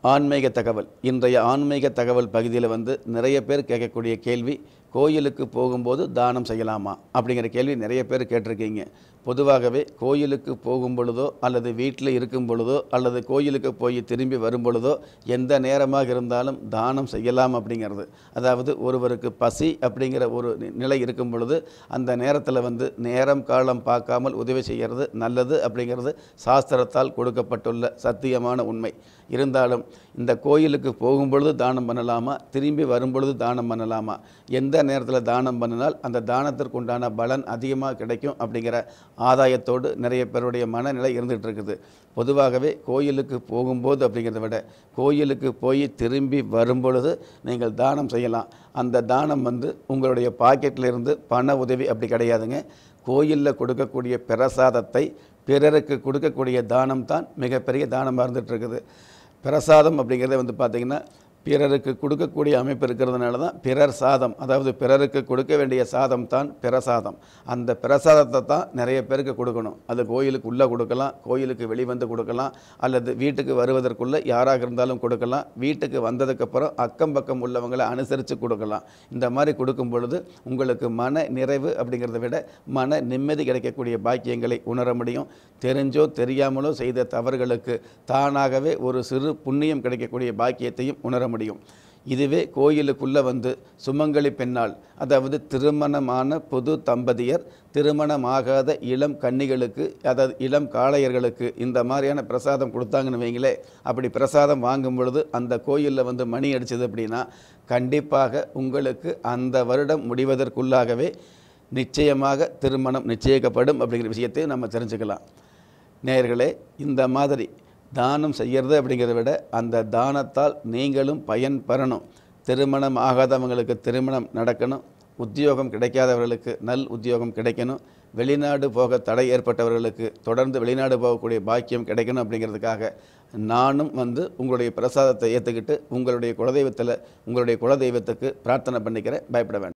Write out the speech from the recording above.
ஆன்மீக தகவல் இன்றைய ஆன்மீக தகவல் பகுதியில் வந்து நிறைய பேர் கேட்கக்கூடிய கேள்வி கோயிலுக்கு போகும்போது தானம் செய்யலாமா அப்படிங்கிற கேள்வி நிறைய பேர் கேட்டிருக்கீங்க பொதுவாகவே கோயிலுக்கு போகும் பொழுதோ அல்லது வீட்டில் இருக்கும் பொழுதோ அல்லது கோயிலுக்கு போய் திரும்பி வரும் பொழுதோ எந்த நேரமாக இருந்தாலும் தானம் செய்யலாம் அப்படிங்கிறது அதாவது ஒருவருக்கு பசி அப்படிங்கிற ஒரு நி- நிலை இருக்கும் பொழுது அந்த நேரத்தில் வந்து நேரம் காலம் பார்க்காமல் உதவி செய்கிறது நல்லது அப்படிங்கிறது சாஸ்திரத்தால் கொடுக்கப்பட்டுள்ள சத்தியமான உண்மை இருந்தாலும் இந்த கோயிலுக்கு போகும் பொழுது தானம் பண்ணலாமா திரும்பி வரும் பொழுது தானம் பண்ணலாமா எந்த நேரத்தில் தானம் பண்ணினால் அந்த தானத்திற்கு உண்டான பலன் அதிகமாக கிடைக்கும் அப்படிங்கிற ஆதாயத்தோடு நிறைய பேருடைய மனநிலை இருந்துகிட்டு இருக்குது பொதுவாகவே கோயிலுக்கு போகும்போது அப்படிங்கிறத விட கோயிலுக்கு போய் திரும்பி வரும் பொழுது நீங்கள் தானம் செய்யலாம் அந்த தானம் வந்து உங்களுடைய பாக்கெட்டில் இருந்து பண உதவி அப்படி கிடையாதுங்க கோயிலில் கொடுக்கக்கூடிய பிரசாதத்தை பிறருக்கு கொடுக்கக்கூடிய தானம் தான் மிகப்பெரிய தானமாக இருந்துட்டு இருக்குது பிரசாதம் அப்படிங்கிறத வந்து பார்த்திங்கன்னா பிறருக்கு கொடுக்கக்கூடிய அமைப்பு இருக்கிறதுனால தான் பிறர் சாதம் அதாவது பிறருக்கு கொடுக்க வேண்டிய சாதம் தான் பிரசாதம் அந்த பிரசாதத்தை தான் நிறைய பேருக்கு கொடுக்கணும் அது கோயிலுக்கு உள்ளே கொடுக்கலாம் கோயிலுக்கு வெளிவந்து கொடுக்கலாம் அல்லது வீட்டுக்கு வருவதற்குள்ளே யாராக இருந்தாலும் கொடுக்கலாம் வீட்டுக்கு வந்ததுக்கப்புறம் அக்கம் பக்கம் உள்ளவங்களை அனுசரித்து கொடுக்கலாம் இந்த மாதிரி கொடுக்கும் பொழுது உங்களுக்கு மன நிறைவு அப்படிங்கிறத விட மன நிம்மதி கிடைக்கக்கூடிய பாக்கியங்களை உணர முடியும் தெரிஞ்சோ தெரியாமலோ செய்த தவறுகளுக்கு தானாகவே ஒரு சிறு புண்ணியம் கிடைக்கக்கூடிய பாக்கியத்தையும் உணர முடியும் இதுவே கோயிலுக்குள்ளே வந்து சுமங்கலி பெண்ணால் அதாவது திருமணமான புது தம்பதியர் திருமணமாகாத இளம் கன்னிகளுக்கு அதாவது இளம் காளையர்களுக்கு இந்த மாதிரியான பிரசாதம் கொடுத்தாங்கன்னு வைங்களே அப்படி பிரசாதம் வாங்கும் பொழுது அந்த கோயிலில் வந்து மணி அடிச்சது அப்படின்னா கண்டிப்பாக உங்களுக்கு அந்த வருடம் முடிவதற்குள்ளாகவே நிச்சயமாக திருமணம் நிச்சயிக்கப்படும் அப்படிங்கிற விஷயத்தை நம்ம தெரிஞ்சுக்கலாம் நேயர்களே இந்த மாதிரி தானம் செய்கிறது அப்படிங்கிறத விட அந்த தானத்தால் நீங்களும் பயன் பெறணும் திருமணம் ஆகாதவங்களுக்கு திருமணம் நடக்கணும் உத்தியோகம் கிடைக்காதவர்களுக்கு நல் உத்தியோகம் கிடைக்கணும் வெளிநாடு போக தடை ஏற்பட்டவர்களுக்கு தொடர்ந்து வெளிநாடு போகக்கூடிய பாக்கியம் கிடைக்கணும் அப்படிங்கிறதுக்காக நானும் வந்து உங்களுடைய பிரசாதத்தை ஏற்றுக்கிட்டு உங்களுடைய குலதெய்வத்தில் உங்களுடைய குலதெய்வத்துக்கு பிரார்த்தனை பண்ணிக்கிறேன் பயப்பட வேண்டாம்